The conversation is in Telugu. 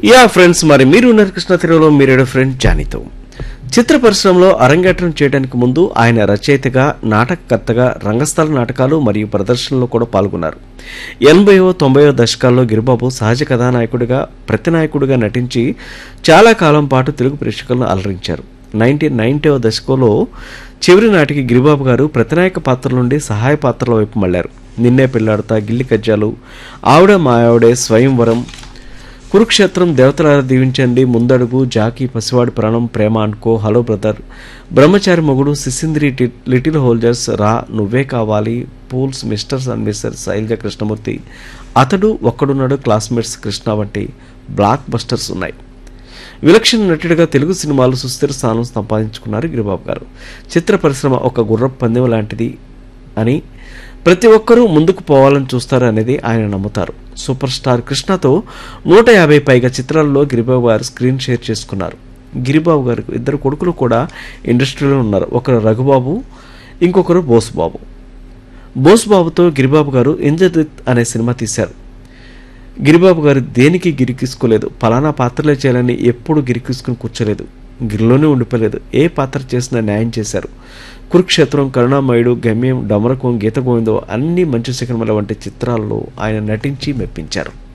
యా ఫ్రెండ్స్ మరి మీరు ఉన్నారు కృష్ణ తెలుగులో మీరేడో ఫ్రెండ్ జానీతో చిత్ర పరిశ్రమలో అరంగేట్రం చేయడానికి ముందు ఆయన రచయితగా నాటకకర్తగా రంగస్థల నాటకాలు మరియు ప్రదర్శనలో కూడా పాల్గొన్నారు ఎనభైవ తొంభైవ దశకాల్లో గిరిబాబు సహజ కథానాయకుడిగా ప్రతినాయకుడిగా నటించి చాలా కాలం పాటు తెలుగు ప్రేక్షకులను అలరించారు నైన్టీన్ నైన్టీవ దశకంలో చివరి నాటికి గిరిబాబు గారు ప్రతినాయక పాత్ర నుండి సహాయ పాత్రల వైపు మళ్లారు నిన్నే పెళ్లాడుతా గిల్లి కజ్జాలు ఆవిడ మాయావిడే స్వయంవరం కురుక్షేత్రం దేవతలారా దీవించండి ముందడుగు జాకీ పసివాడి ప్రాణం ప్రేమ అనుకో హలో బ్రదర్ బ్రహ్మచారి మొగుడు సిసింద్రి టి- లిటిల్ హోల్జర్స్ రా నువ్వే కావాలి పూల్స్ misters and mister Sailaja Krishnamurthy అతడు ఒక్కడున్నాడు క్లాస్మేట్స్ కృష్ణ వంటి బ్లాక్ బస్టర్స్ ఉన్నాయి విలక్షణ నటుడిగా తెలుగు సినిమాలు సుస్థిర స్థానం సంపాదించుకున్నారు గిరిబాబు గారు చిత్ర పరిశ్రమ ఒక గుర్రపు పందెం లాంటిది అని ప్రతి ఒక్కరూ ముందుకు పోవాలని చూస్తారు అనేది ఆయన నమ్ముతారు సూపర్ స్టార్ కృష్ణతో నూట యాభై పైగా చిత్రాల్లో గిరిబాబు గారు స్క్రీన్ షేర్ చేసుకున్నారు గిరిబాబు గారికి ఇద్దరు కొడుకులు కూడా ఇండస్ట్రీలో ఉన్నారు ఒకరు రఘుబాబు ఇంకొకరు బోసుబాబు బోసుబాబుతో గిరిబాబు గారు ఇంద్రజిత్ అనే సినిమా తీశారు గిరిబాబు గారు దేనికి గిరికిసుకోలేదు పలానా పాత్రలే చేయాలని ఎప్పుడు గిరికిసుకుని కూర్చోలేదు గిరిలోనే ఉండిపోలేదు ఏ పాత్ర చేసినా న్యాయం చేశారు కురుక్షేత్రం కరుణామయుడు గమ్యం డమరకం గీత గోవిందో అన్ని మంచి సినిమాల వంటి చిత్రాల్లో ఆయన నటించి మెప్పించారు